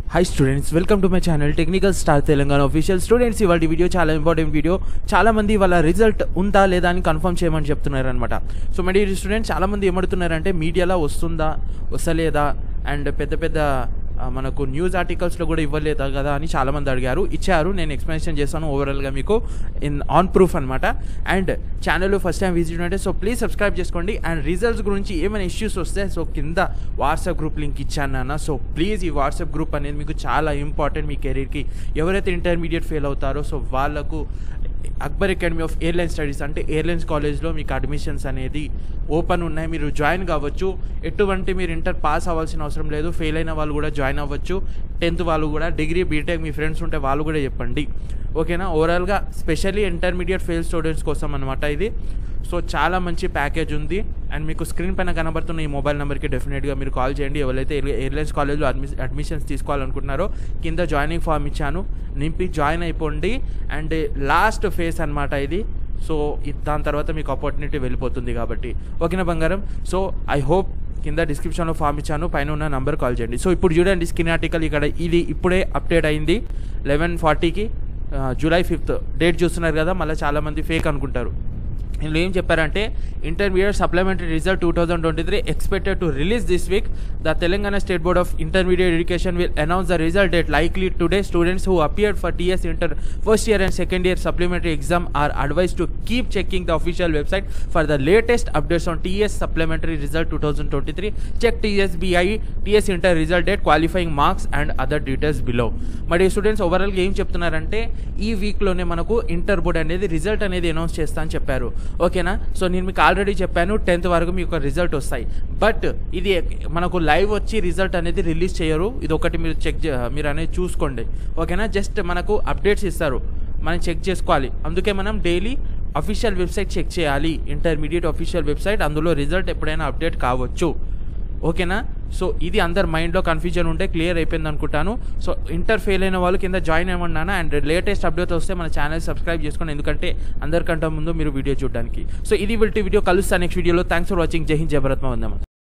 high students welcome to my channel technical star Telangana official students ఇవాళ video చాలా important video చాలా మంది వాళ్ళ రిజల్ట్ ఉందా లేదా అని కన్ఫర్మ్ చేయమని చెప్తున్నారు అనమాట సో మై డియర్ స్టూడెంట్స్ చాలా మంది ఏమడుతున్నారంటే మీడియాలో వస్తుందా వస్తలేదా అండ్ పెద్ద పెద్ద ఆ, మనకు న్యూస్ ఆర్టికల్స్లో కూడా ఇవ్వలేదా కదా అని చాలామంది అడిగారు ఇచ్చారు నేను ఎక్స్ప్లెనేషన్ చేస్తాను ఓవరాల్గా మీకు ఇన్ ఆన్ ప్రూఫ్ అనమాట and channel first time visit ఉంటే సో ప్లీజ్ సబ్స్క్రైబ్ చేసుకోండి అండ్ రిజల్ట్స్ గురించి ఏమైనా ఇష్యూస్ వస్తే సో కింద వాట్సాప్ గ్రూప్ లింక్ ఇచ్చాను నాన్న సో ప్లీజ్ ఈ వాట్సాప్ గ్రూప్ అనేది మీకు చాలా ఇంపార్టెంట్ మీ కెరీర్కి ఎవరైతే ఇంటర్మీడియట్ ఫెయిల్ అవుతారో సో వాళ్ళకు Akbar academy of airline studies అంటే ఎయిర్లైన్స్ కాలేజ్లో మీకు అడ్మిషన్స్ అనేది ఓపెన్ ఉన్నాయి మీరు జాయిన్ కావచ్చు ఎటువంటి మీరు ఇంటర్ పాస్ అవ్వాల్సిన అవసరం లేదు ఫెయిల్ అయిన వాళ్ళు కూడా జాయిన్ అవ్వచ్చు టెన్త్ వాళ్ళు కూడా డిగ్రీ బీటెక్ మీ ఫ్రెండ్స్ ఉంటే వాళ్ళు కూడా చెప్పండి ఓకేనా ఓవరాల్గా స్పెషల్లీ ఇంటర్మీడియట్ ఫెయిల్ స్టూడెంట్స్ కోసం అనమాట ఇది సో చాలా మంచి ప్యాకేజ్ ఉంది అండ్ మీకు స్క్రీన్ పైన కనబడుతున్న ఈ మొబైల్ నెంబర్కి డెఫినెట్గా మీరు కాల్ చేయండి ఎవరైతే ఎయిర్- ఎయిర్లైన్స్ కాలేజ్లో అడ్మి అడ్మిషన్స్ తీసుకోవాలనుకుంటున్నారో కింద జాయినింగ్ ఫామ్ ఇచ్చాను నింపి జాయిన్ అయిపోండి అండ్ లాస్ట్ ఫేస్ అనమాట ఇది సో ఇ- దాని తర్వాత మీకు ఆపర్చునిటీ వెళ్ళిపోతుంది కాబట్టి ఓకేనా బంగారం సో ఐ హోప్ కింద డిస్క్రిప్షన్లో ఫామ్ ఇచ్చాను పైన ఉన్న నంబర్ కాల్ చేయండి సో ఇప్పుడు చూడండి స్కిన్ ఆర్టికల్ ఇక్కడ ఇది ఇప్పుడే అప్డేట్ అయింది లెవెన్ ఫార్టీకి జూలై ఫిఫ్త్ డేట్ చూస్తున్నారు కదా మళ్ళీ చాలామంది ఫేక్ అనుకుంటారు ఇందులో ఏం చెప్పారంటే intermediate supplementary result two thousand twenty three expected to release this week the Telangana state board of intermediate education will announce the result date likely today students who appeared for TS inter first year and second year supplementary exam are advise to keep checking the official website for the latest updates on TS supplementary result two thousand twenty three check TSBI TS inter result date qualifying marks and other details below మరి students ఓవరాల్గా ఏం చెప్తున్నారంటే ఈ వీక్లోనే మనకు inter board అనేది result అనేది announce చేస్తా అని చెప్పారు ఓకేనా సో నేను మీకు ఆల్రెడీ చెప్పాను టెన్త్ వరకు మీకు రిజల్ట్ వస్తాయి బట్ ఇది మనకు లైవ్ వచ్చి రిజల్ట్ అనేది రిలీజ్ చేయరు ఇది ఒకటి మీరు చెక్ మీరు అనేది చూసుకోండి ఓకేనా జస్ట్ మనకు అప్డేట్స్ ఇస్తారు మనం చెక్ చేసుకోవాలి అందుకే మనం డైలీ అఫీషియల్ వెబ్సైట్ చెక్ చేయాలి ఇంటర్మీడియట్ అఫీషియల్ వెబ్సైట్ అందులో రిజల్ట్ ఎప్పుడైనా అప్డేట్ కావచ్చు ఓకేనా సో ఇది అందరు మైండ్లో కన్ఫ్యూజన్ ఉంటే క్లియర్ అయిపోయింది అనుకుంటాను సో ఇంటర్ ఫెయిల్ అయిన వాళ్ళు కింద జాయిన్ అవ్వమన్నాను అండ్ లేటెస్ట్ అప్డేట్ వస్తే మన ఛానల్ సబ్స్క్రైబ్ చేసుకోండి ఎందుకంటే అందరికంటే ముందు మీరు వీడియో చూడడానికి సో ఇది వీటి వీడియో కలుస్తాను నెక్స్ట్ వీడియోలో థ్యాంక్స్ ఫర్ వాచింగ్ జై హింద్ జయ భారత్ వందమా